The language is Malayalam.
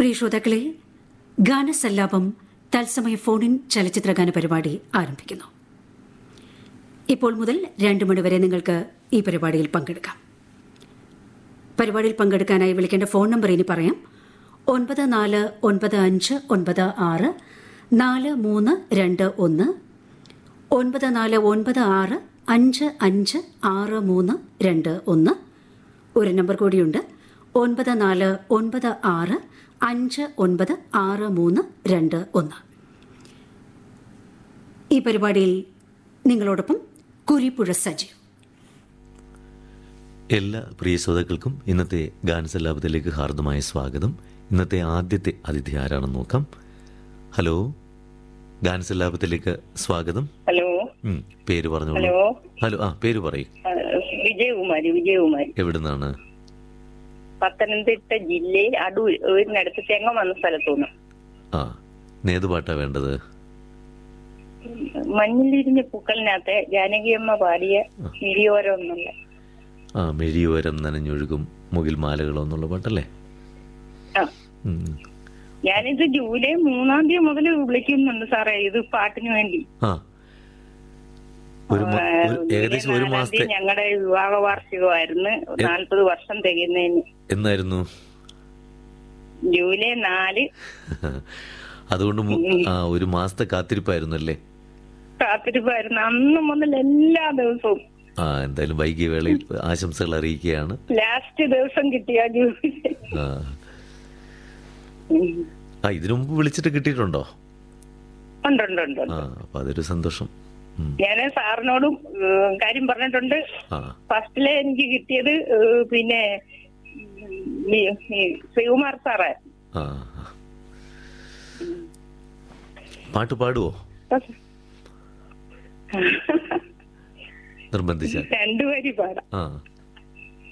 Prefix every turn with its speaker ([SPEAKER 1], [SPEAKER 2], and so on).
[SPEAKER 1] പ്രിയ ശ്രോതാക്കളെ ഗാനസല്ലാപം തത്സമയ ഫോണിൻ ചലച്ചിത്ര ഗാന പരിപാടി ആരംഭിക്കുന്നു ഇപ്പോൾ മുതൽ രണ്ട് മണിവരെ നിങ്ങൾക്ക് ഈ പരിപാടിയിൽ പങ്കെടുക്കാം പരിപാടിയിൽ പങ്കെടുക്കാനായി വിളിക്കേണ്ട ഫോൺ നമ്പർ ഇനി പറയാം ഒൻപത് നാല് ഒൻപത് അഞ്ച് ഒൻപത് ആറ് നാല് മൂന്ന് രണ്ട് ഒന്ന് ഒൻപത് നാല് ഒൻപത് ആറ് അഞ്ച് അഞ്ച് ആറ് മൂന്ന് രണ്ട് ഒന്ന് ഒരു നമ്പർ കൂടിയുണ്ട് ഒൻപത് നാല് ഒൻപത് ആറ് അഞ്ച് ഒൻപത് ആറ് മൂന്ന് രണ്ട് ഒന്ന് ഈ പരിപാടിയിൽ നിങ്ങളോടൊപ്പം കുരിപ്പുഴ സജീവ്
[SPEAKER 2] എല്ലാ പ്രിയ ശ്രോതാക്കൾക്കും ഇന്നത്തെ ഗാനസല്ലാപത്തിലേക്ക് ഹാർദമായ സ്വാഗതം ഇന്നത്തെ ആദ്യത്തെ അതിഥി ആരാണെന്ന് നോക്കാം ഹലോ ഗാനസല്ലാപത്തിലേക്ക് സ്വാഗതം
[SPEAKER 3] ഹലോ
[SPEAKER 2] ഉം, പേര് പറഞ്ഞോളൂ
[SPEAKER 3] ഹലോ
[SPEAKER 2] ഹലോ ആ പേര് പറയൂ
[SPEAKER 3] ആ, വിജയകുമാരി വിജയകുമാരി
[SPEAKER 2] എവിടുന്നാണ്
[SPEAKER 3] പത്തനംതിട്ട ജില്ലയിൽ അടൂർ വീടിനടുത്ത് തെങ്ങം വന്ന സ്ഥലത്തുനിന്ന്
[SPEAKER 2] ആ നേത് പാട്ടാ വേണ്ടത്
[SPEAKER 3] മഞ്ഞിലിരിഞ്ഞ പൂക്കളിനകത്ത് ജാനകിയമ്മ പാടിയ മിഴിയോരം എന്നുള്ള
[SPEAKER 2] ആ മെഴിയോരം നനഞ്ഞൊഴുകും മുകിൽ മാലകളോ എന്നുള്ള പാട്ടല്ലേ
[SPEAKER 3] ആ
[SPEAKER 2] ഉം.
[SPEAKER 3] ഞാനിത് ജൂലൈ മൂന്നാം തീയതി മുതൽ വിളിക്കുന്നുണ്ട് സാറേ ഇത് പാട്ടിന് വേണ്ടി
[SPEAKER 2] ആ ഒരു മ- ഒരു- ഏകദേശം ഒരു മാസത്തെ
[SPEAKER 3] ഞങ്ങളുടെ വിവാഹ വാർഷികമായിരുന്നു നാൽപ്പത് വർഷം തികയുന്നതിന്
[SPEAKER 2] എന്നായിരുന്നു
[SPEAKER 3] ജൂലൈ നാല്
[SPEAKER 2] അതുകൊണ്ട് മു- ആ ഒരു മാസത്തെ കാത്തിരിപ്പായിരുന്നു അല്ലേ
[SPEAKER 3] കാത്തിരിപ്പായിരുന്നു അന്ന് മുതൽ എല്ലാ ദിവസവും
[SPEAKER 2] ആ എന്തായാലും വൈകിയ വേളയിൽ ആശംസകൾ അറിയിക്കുകയാണ്
[SPEAKER 3] ലാസ്റ്റ് ദിവസം കിട്ടിയ ജൂലൈ
[SPEAKER 2] ആ.
[SPEAKER 3] ഉം.
[SPEAKER 2] ആ ഇതിനു മുമ്പ് വിളിച്ചിട്ട് കിട്ടിയിട്ടുണ്ടോ
[SPEAKER 3] ഉണ്ട് ഉണ്ട് ഉണ്ട് ഉണ്ട്.
[SPEAKER 2] ആ അപ്പൊ അതൊരു സന്തോഷം ഉം.
[SPEAKER 3] ഞാൻ സാറിനോടും ഏഹ്, കാര്യം പറഞ്ഞിട്ടുണ്ട്
[SPEAKER 2] ആ
[SPEAKER 3] ഫസ്റ്റിലെ എനിക്ക് കിട്ടിയത് ഏഹ്, പിന്നെ ഉം, ഈ ഈ ശ്രീകുമാർ സാറേ
[SPEAKER 2] ആ ആ. പാട്ട് പാടുവോ നിർബന്ധിച്ച
[SPEAKER 3] രണ്ടുപേരി പാടാം
[SPEAKER 2] ആ